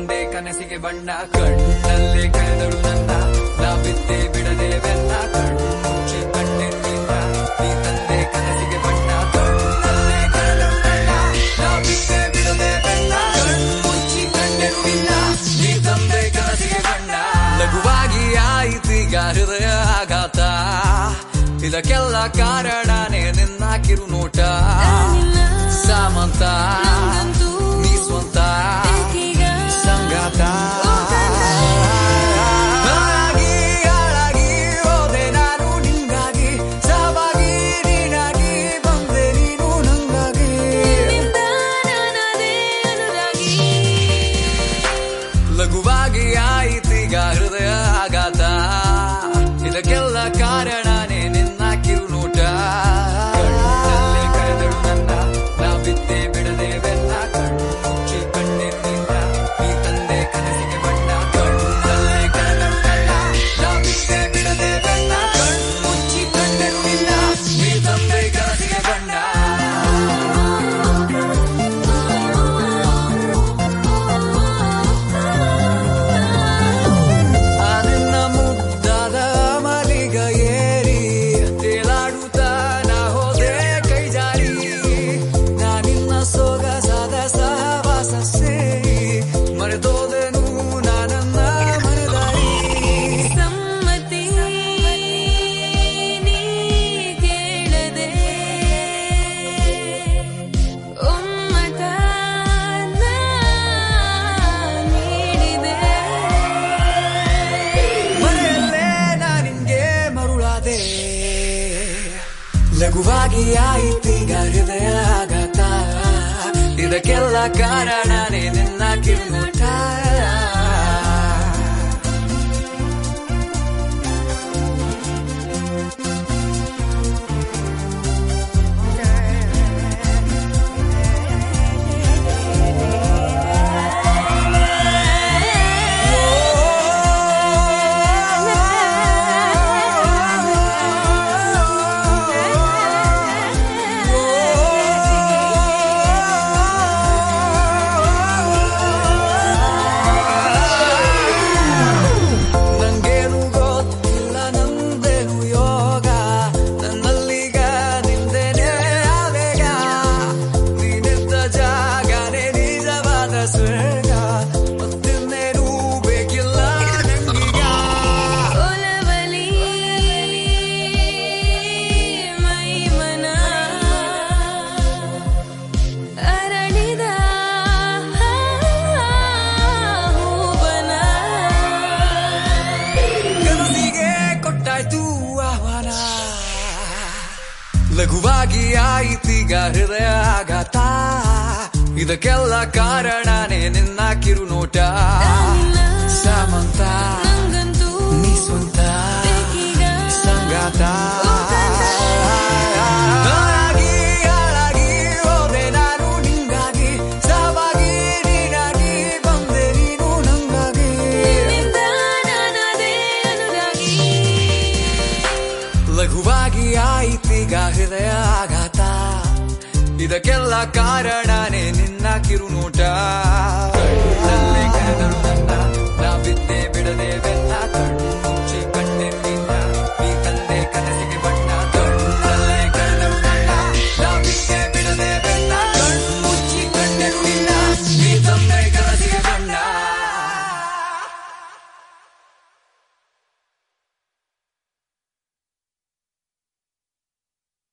ತಂದೆ ಕನಸಿಗೆ ಬಣ್ಣ ಕಣ್ಣಲ್ಲೇ ಕಳೆದಳು ನನ್ನ ನಾ ಬಿದ್ದೆ ಬಿಡದೆ ಬೆನ್ನ ಕಣ್ಣುಚ್ಚಿ ಕಣ್ಣೆನ್ನಿಂದ ನೀ ತಂದೆ ಕನಸಿಗೆ ಬಣ್ಣ ಕಣ್ಣಲ್ಲೇ ಕಳೆದಳು ನನ್ನ ನಾ ಬಿದ್ದೆ ಬಿಡದೆ ಬೆನ್ನ ಕಣ್ಣುಚ್ಚಿ ಕಣ್ಣೆನ್ನಿಂದ ನೀ ತಂದೆ ಕನಸಿಗೆ ಬಣ್ಣ ಲಘುವಾಗಿ ಆಯಿತೀಗ ಹೃದಯ ಆಘಾತ ಇದಕ್ಕೆಲ್ಲ ಕಾರಣನೇ ನಿನ್ನ ಕಿರುನೋಟ ಸಾಮಂತ ನೀ ಸ್ವಂತ ಸಂಗಾತ ಹಾಳಾಗಿ ಹಾಳಾಗಿ ಹೋದೆ ನಾನು ನಿಂಗಾಗಿ ಸಾವಾಗಿ ನೀನಾಗಿ ಬಂದೆ ನೀನು ನಂಗಾಗಿ ಲಘುವಾಗಿ ಆಯಿತೀಗ ಹೃದಯ ಆಘಾತ ಇದಕ್ಕೆಲ್ಲ ಕಾರಣನೇ ನಿನ್ನ ಕಿರುನೋಟ ಕಣ್ಣಲ್ಲೇ ಕಳೆದಳು ನನ್ನ ನಾ ಬಿದ್ದೆ ಬಿಡದೆ ಬೆನ್ನ ಕಣ್ಣು ಮುಚ್ಚಿ ಕಣ್ಣೆನ್ನಿಂದ ನೀ ತಂದೆ ಕನಸಿಗೆ ಬಣ್ಣ ಕಣ್ಣಲ್ಲೇ ಕಳೆದಳು ನನ್ನ ನಾ ಬಿದ್ದೆ ಬಿಡದೆ ಬೆನ್ನ ಕಣ್ಣು ಮುಚ್ಚಿ ಕಣ್ಣೆನ್ನಿಂದ ನೀ ತಂದೆ ಕನಸಿಗೆ ಬಣ್ಣ ನಿನ್ನ ಮುದ್ದಾದ ಮಲಿಗ ಏರಿ ತೇಲಾಡುತ್ತಾ ನಾ ಹೋದೆ ಕೈ ಜಾರಿ ನಾ ನಿನ್ನ ಸೊಗಸಾದ ಸಹವಾಸ ಸೇರಿ ಮರೆತೋದೆನು ನಾನನ್ನ ಮನೆದಾರಿ ಸಮ್ಮತಿ ನೀ ಕೇಳದೆ ಒಮ್ಮತ ನಾ ನೀಡಿದೆ ಮನೆಯಲ್ಲೇ ನಾ ನಿನ್ಗೆ ಮರುಳಾದೆ ಲಘುವಾಗಿ ಆಯಿತೀಗ ಹೃದಯ ಆಘಾತ ಇದಕ್ಕೆಲ್ಲ ಕಾರಣನೇ ನಿನ್ನ ಕಿರುನೋಟ ನಂಗೇನು ಗೊತ್ತಿಲ್ಲ ನಂದೇನು ಯೋಗ ನನ್ನಲ್ಲೀಗ ನಿಂದೇನೆ ಆವೇಗ ನೀನಿದ್ದ ಜಾಗನೇ ನಿಜವಾದ ಸ್ವರ್ಗ ಮತ್ತಿನ್ನೇನು ಬೇಕಿಲ್ಲ ನಂಗೀಗ ಒಲವಲಿ ಮೈಮನ ಅರಳಿದ ಹೂವನ ಕನಸಿಗೆ ಕೊಟ್ಟಾಯ್ತು ಆಹ್ವಾನ ಲಘುವಾಗಿ ಆಯಿತೀಗ ಹೃದಯ ಆಘಾತ ಇದಕ್ಕೆಲ್ಲ ಕಾರಣನೇ ನಿನ್ನ ಕಿರುನೋಟ ಸಾಮಂತ ನಂಗಂತೂ ನೀ ಸ್ವಂತ ಬೇಕೀಗ ಸಂಗಾತ ಹಾಳಾಗಿ ಹಾಳಾಗಿ ಹೋದೆ ನಾನು ನಿಂಗಾಗಿ ಸಾವಾಗಿ ನೀನಾಗಿ ಬಂದೆ ನೀನು ನಂಗಾಗಿ ನಿನ್ನಿಂದ ನಾನಾದೆ ಅನುರಾಗಿ ಲಘುವಾಗಿ ಆಯಿತೀಗ ಹೃದಯ ಆಘಾತ ಇದಕ್ಕೆಲ್ಲ ಕಾರಣನೇ ನಿನ್ನ ಕಿರುನೋಟ